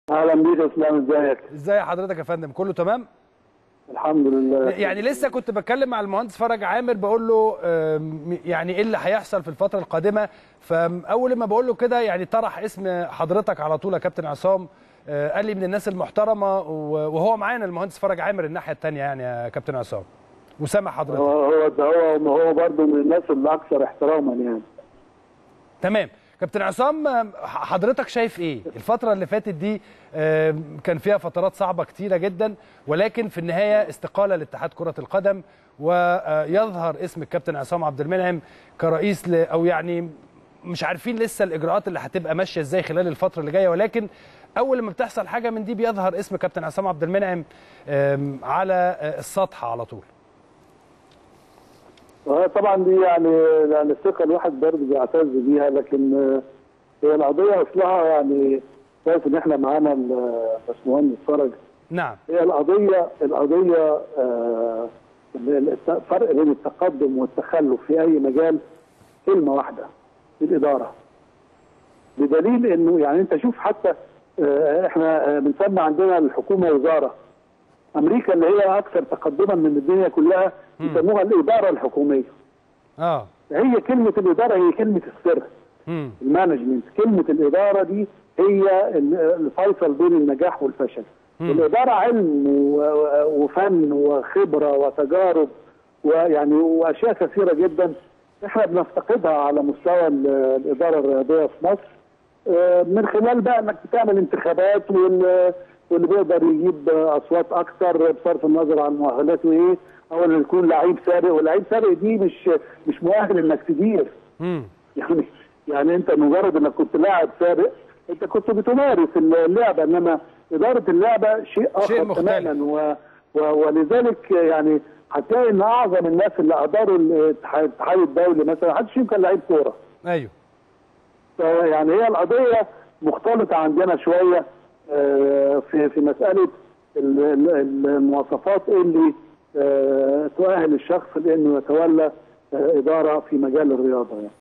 اهلا بيك يا اسلام ازيك ازاي حضرتك يا فندم كله تمام الحمد لله يعني لسه كنت بتكلم مع المهندس فرج عامر بقول له آم، يعني ايه اللي هيحصل في الفتره القادمه فاول ما بقول له كده يعني طرح اسم حضرتك على طول يا كابتن عصام آه، قال لي من الناس المحترمه و- وهو معانا المهندس فرج عامر الناحيه الثانيه يعني يا كابتن عصام وسامع حضرتك هو هو ده هو هو برضه من الناس اللي اكثر احتراما يعني تمام كابتن عصام آم، حضرتك شايف ايه الفتره اللي فاتت دي آم، كان فيها فترات صعبه كتيره جدا ولكن في النهايه استقاله لاتحاد كره القدم ويظهر اسم الكابتن عصام عبد المنعم كرئيس ل او يعني مش عارفين لسه الاجراءات اللي هتبقى ماشيه ازاي خلال الفتره اللي جايه ولكن اول ما بتحصل حاجه من دي بيظهر اسم كابتن عصام عبد المنعم آم، على آه، السطح على طول آه، طبعا دي يعني يعني الثقه الواحد برضه بيعتز بيها لكن آه، هي القضيه اصلها يعني شايف ان احنا معانا الباشمهندس فرج نعم هي القضيه القضيه آه، الفرق بين التقدم والتخلف في اي مجال كلمه واحده الاداره بدليل انه يعني انت شوف حتى آه، احنا آه، بنسمي عندنا الحكومه وزاره امريكا اللي هي اكثر تقدما من الدنيا كلها يسموها الاداره الحكوميه اه هي كلمه الاداره هي كلمه السر امم المانجمنت كلمه الاداره دي هي ال- الفيصل بين النجاح والفشل الاداره علم و- وفن وخبره وتجارب ويعني واشياء كثيره جدا احنا بنفتقدها على مستوى ال- الاداره الرياضيه في مصر آه، من خلال بقى انك بتعمل انتخابات وال- واللي بيقدر يجيب اصوات اكتر بصرف النظر عن مؤهلاته ايه او انه يكون لعيب سابق واللعيب سابق دي مش مش مؤهل انك تدير امم يعني يعني انت مجرد انك كنت لاعب سابق انت كنت بتمارس اللعبه انما اداره اللعبه شيء اخر شيء مختلف. تماما و و ولذلك يعني هتلاقي ان اعظم الناس اللي اداروا الاتحاد الاتحاد الدولي مثلا محدش فيهم كان لعيب كوره ايوه يعني هي القضيه مختلطه عندنا شويه آه، في في مساله ال- ال- المواصفات اللي آه، تؤهل الشخص لانه يتولى آه، اداره في مجال الرياضه يعني